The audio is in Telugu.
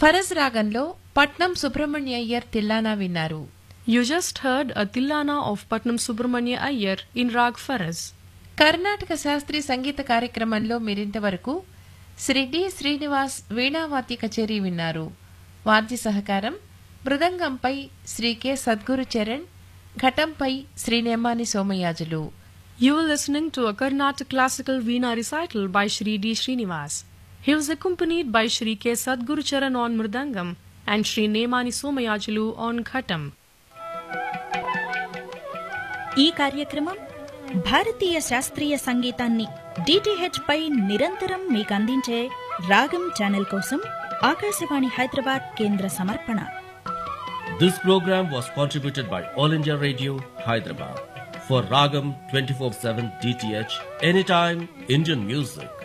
ఫరజ్ రాగంలో పట్నం సుబ్రహ్మణ్య అయ్యర్ తిల్లానా విన్నారు You just heard a Tillana of Patnam Subramanya Iyer in Rag Faraz. Karnataka శాస్త్రీయ సంగీత కార్యక్రమంలో మీరింతవరకు శ్రీ డి శ్రీనివాస్ వీణావాద్య కచేరీ విన్నారు వాద్య సహకారం మృదంగంపై శ్రీ కె సద్గురు చరణ్ ఘటంపై Shri Nemani Somayajulu You were listening to a Karnataka classical Veena recital by Shri D. Srinivas. He was accompanied by Shri K. Sadguru Charan on Mridangam and Shri Nemani Somayajalu on Ghatam. ఈ కార్యక్రమం భారతీయ శాస్త్రీయ సంగీతాన్ని డిటిహెచ్ పై నిరంతరం మీకు అందించే రాగం ఛానల్ కోసం ఆకాశవాణి హైదరాబాద్ కేంద్ర సమర్పణ This program was contributed by All India Radio, Hyderabad. For Ragam 24-7 DTH, anytime Indian music.